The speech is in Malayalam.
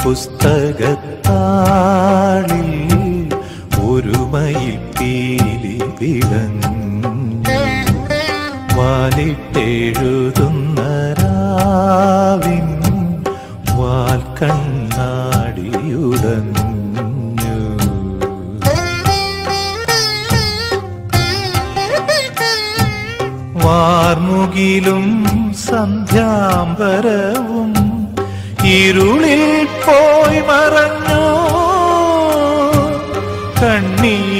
പുസ്തകത്താളിൽ ഒരു മയിൽ പീലി വിളഞ്ഞു വാലിട്ടെഴുതുന്ന രാവിൻ വാൽ കണ്ണാടിയുടഞ്ഞു വാർമുകിലും സന്ധ്യാംബരവും ഇരുളിൽ പോയി മറഞ്ഞു കണ്ണീർ